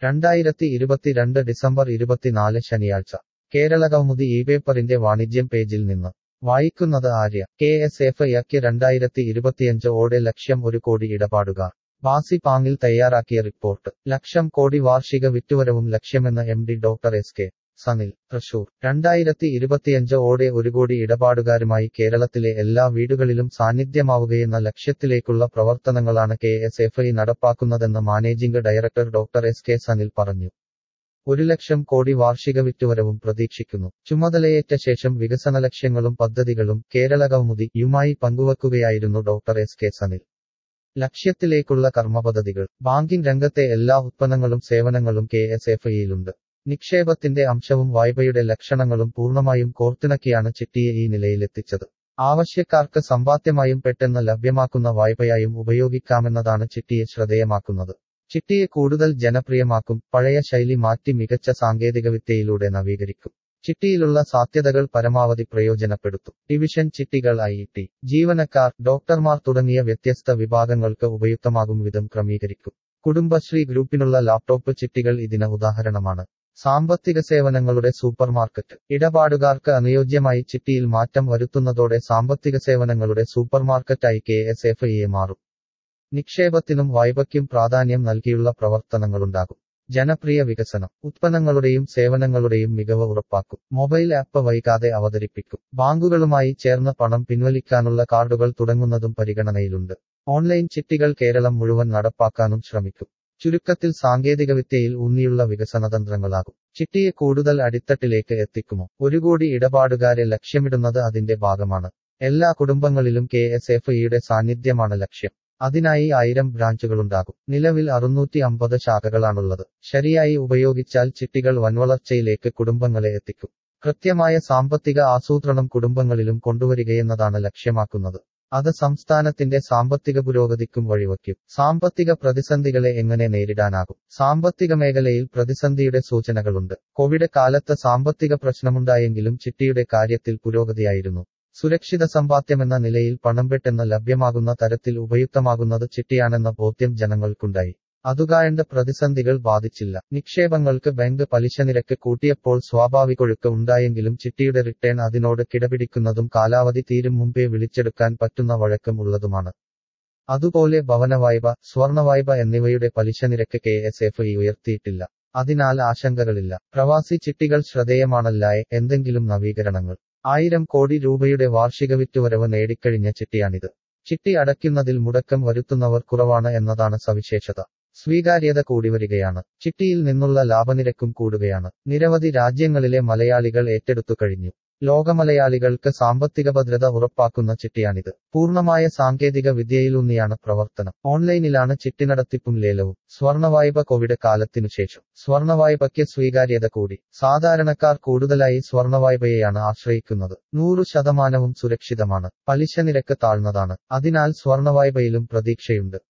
രണ്ടായിരത്തി ഇരുപത്തിരണ്ട് ഡിസംബർ ഇരുപത്തിനാല് ശനിയാഴ്ച കേരളകൗമുദി ഈ പേപ്പറിന്റെ വാണിജ്യം പേജിൽ നിന്ന് വായിക്കുന്നത് ആര്യ കെ എസ് എഫ് യക്ക് രണ്ടായിരത്തി ഇരുപത്തിയഞ്ച് ഓടെ ലക്ഷ്യം ഒരു കോടി ഇടപാടുകാർ ബാസി പാങ്ങിൽ തയ്യാറാക്കിയ റിപ്പോർട്ട് ലക്ഷം കോടി വാർഷിക വിറ്റുവരവും ലക്ഷ്യമെന്ന് M D doctor S K Sanil Thrissur രണ്ടായിരത്തി ഇരുപത്തിയഞ്ച് ഓടെ ഒരു കോടി ഇടപാടുകാരുമായി കേരളത്തിലെ എല്ലാ വീടുകളിലും സാന്നിധ്യമാവുകയെന്ന ലക്ഷ്യത്തിലേക്കുള്ള പ്രവർത്തനങ്ങളാണ് കെ എസ് എഫ് ഐ നടപ്പാക്കുന്നതെന്ന് managing director doctor S K Sanil പറഞ്ഞു ഒരു ലക്ഷം കോടി വാർഷിക വിറ്റുവരവും പ്രതീക്ഷിക്കുന്നു ചുമതലയേറ്റ ശേഷം വികസന ലക്ഷ്യങ്ങളും പദ്ധതികളും കേരള കൗമുദി യുമായി പങ്കുവെക്കുകയായിരുന്നു ഡോക്ടർ എസ് കെ സനിൽ ലക്ഷ്യത്തിലേക്കുള്ള കർമ്മപദ്ധതികൾ ബാങ്കിംഗ് രംഗത്തെ എല്ലാ ഉത്പന്നങ്ങളും സേവനങ്ങളും കെ എസ് എഫ് ഐയിലുണ്ട് നിക്ഷേപത്തിന്റെ അംശവും വായ്പയുടെ ലക്ഷണങ്ങളും പൂർണ്ണമായും കോർത്തിണക്കിയാണ് ചിട്ടിയെ ഈ നിലയിലെത്തിച്ചത് ആവശ്യക്കാർക്ക് സമ്പാദ്യമായും പെട്ടെന്ന് ലഭ്യമാക്കുന്ന വായ്പയായും ഉപയോഗിക്കാമെന്നതാണ് ചിട്ടിയെ ശ്രദ്ധേയമാക്കുന്നത് ചിട്ടിയെ കൂടുതൽ ജനപ്രിയമാക്കും പഴയ ശൈലി മാറ്റി മികച്ച സാങ്കേതികവിദ്യയിലൂടെ നവീകരിക്കും ചിട്ടിയിലുള്ള സാധ്യതകൾ പരമാവധി പ്രയോജനപ്പെടുത്തും ഡിവിഷൻ ചിട്ടികൾ ഐ ടി ജീവനക്കാർ ഡോക്ടർമാർ തുടങ്ങിയ വ്യത്യസ്ത വിഭാഗങ്ങൾക്ക് ഉപയുക്തമാകും വിധം ക്രമീകരിക്കും കുടുംബശ്രീ ഗ്രൂപ്പിനുള്ള ലാപ്ടോപ്പ് ചിട്ടികൾ ഇതിന് ഉദാഹരണമാണ് സാമ്പത്തിക സേവനങ്ങളുടെ സൂപ്പർമാർക്കറ്റ് ഇടപാടുകാർക്ക് അനുയോജ്യമായി ചിട്ടിയിൽ മാറ്റം വരുത്തുന്നതോടെ സാമ്പത്തിക സേവനങ്ങളുടെ സൂപ്പർമാർക്കറ്റായി കെ എസ് എഫ് ഇയെ മാറും നിക്ഷേപത്തിനും വായ്പയ്ക്കും പ്രാധാന്യം നൽകിയുള്ള പ്രവർത്തനങ്ങളുണ്ടാകും ജനപ്രിയ വികസനം ഉത്പന്നങ്ങളുടെയും സേവനങ്ങളുടെയും മികവ് ഉറപ്പാക്കും മൊബൈൽ ആപ്പ് വൈകാതെ അവതരിപ്പിക്കും ബാങ്കുകളുമായി ചേർന്ന് പണം പിൻവലിക്കാനുള്ള കാർഡുകൾ തുടങ്ങുന്നതും പരിഗണനയിലുണ്ട് ഓൺലൈൻ ചിട്ടികൾ കേരളം മുഴുവൻ നടപ്പാക്കാനും ശ്രമിക്കും ചുരുക്കത്തിൽ സാങ്കേതികവിദ്യയിൽ ഊന്നിയുള്ള വികസനതന്ത്രങ്ങളാകും ചിട്ടിയെ കൂടുതൽ അടിത്തട്ടിലേക്ക് എത്തിക്കുമോ ഒരു കോടി ഇടപാടുകാരെ ലക്ഷ്യമിടുന്നത് അതിന്റെ ഭാഗമാണ് എല്ലാ കുടുംബങ്ങളിലും കെ എസ് എഫ് ഇയുടെ സാന്നിധ്യമാണ് ലക്ഷ്യം അതിനായി ആയിരം ബ്രാഞ്ചുകളുണ്ടാകും നിലവിൽ അറുന്നൂറ്റി അമ്പത് ശാഖകളാണുള്ളത് ശരിയായി ഉപയോഗിച്ചാൽ ചിട്ടികൾ വൻവളർച്ചയിലേക്ക് കുടുംബങ്ങളെ എത്തിക്കും കൃത്യമായ സാമ്പത്തിക ആസൂത്രണം കുടുംബങ്ങളിലും കൊണ്ടുവരികയെന്നതാണ് ലക്ഷ്യമാക്കുന്നത് അത് സംസ്ഥാനത്തിന്റെ സാമ്പത്തിക പുരോഗതിക്കും വഴിവയ്ക്കും സാമ്പത്തിക പ്രതിസന്ധികളെ എങ്ങനെ നേരിടാനാകും സാമ്പത്തിക മേഖലയിൽ പ്രതിസന്ധിയുടെ സൂചനകളുണ്ട് കോവിഡ് കാലത്ത് സാമ്പത്തിക പ്രശ്നമുണ്ടായെങ്കിലും ചിട്ടിയുടെ കാര്യത്തിൽ പുരോഗതിയായിരുന്നു സുരക്ഷിത സമ്പാദ്യമെന്ന നിലയിൽ പണം പെട്ടെന്ന് ലഭ്യമാകുന്ന തരത്തിൽ ഉപയുക്തമാകുന്നത് ചിട്ടിയാണെന്ന ബോധ്യം ജനങ്ങൾക്കുണ്ടായി അതുകാണ്ട് പ്രതിസന്ധികൾ ബാധിച്ചില്ല നിക്ഷേപങ്ങൾക്ക് ബാങ്ക് പലിശ നിരക്ക് കൂട്ടിയപ്പോൾ സ്വാഭാവികൊഴുക്ക് ഉണ്ടായെങ്കിലും ചിട്ടിയുടെ റിട്ടേൺ അതിനോട് കിടപിടിക്കുന്നതും കാലാവധി തീരും മുമ്പേ വിളിച്ചെടുക്കാൻ പറ്റുന്ന വഴക്കം ഉള്ളതുമാണ് അതുപോലെ ഭവന വായ്പ സ്വർണ വായ്പ എന്നിവയുടെ പലിശ നിരക്ക് കെ എസ് എഫ് ഇ ഉയർത്തിയിട്ടില്ല അതിനാൽ ആശങ്കകളില്ല പ്രവാസി ചിട്ടികൾ ശ്രദ്ധേയമാണല്ലായ എന്തെങ്കിലും നവീകരണങ്ങൾ ആയിരം കോടി രൂപയുടെ വാർഷിക വിറ്റുവരവ് നേടിക്കഴിഞ്ഞ ചിട്ടിയാണിത് ചിട്ടി അടയ്ക്കുന്നതിൽ മുടക്കം വരുത്തുന്നവർ കുറവാണ് എന്നതാണ് സവിശേഷത സ്വീകാര്യത കൂടിവരികയാണ് ചിട്ടിയിൽ നിന്നുള്ള ലാഭനിരക്കും കൂടുകയാണ് നിരവധി രാജ്യങ്ങളിലെ മലയാളികൾ ഏറ്റെടുത്തു കഴിഞ്ഞു ലോകമലയാളികൾക്ക് സാമ്പത്തിക ഭദ്രത ഉറപ്പാക്കുന്ന ചിട്ടിയാണിത് പൂർണ്ണമായ സാങ്കേതിക വിദ്യയിലൂന്നിയാണ് പ്രവർത്തനം ഓൺലൈനിലാണ് ചിട്ടി നടത്തിപ്പും ലേലവും സ്വർണവായ്പ കോവിഡ് കാലത്തിനുശേഷം സ്വർണവായ്പയ്ക്ക് സ്വീകാര്യത കൂടി സാധാരണക്കാർ കൂടുതലായി സ്വർണവായ്പയെയാണ് ആശ്രയിക്കുന്നത് നൂറു ശതമാനവും സുരക്ഷിതമാണ് പലിശ നിരക്ക് താഴ്ന്നതാണ് അതിനാൽ സ്വർണവായ്പയിലും പ്രതീക്ഷയുണ്ട്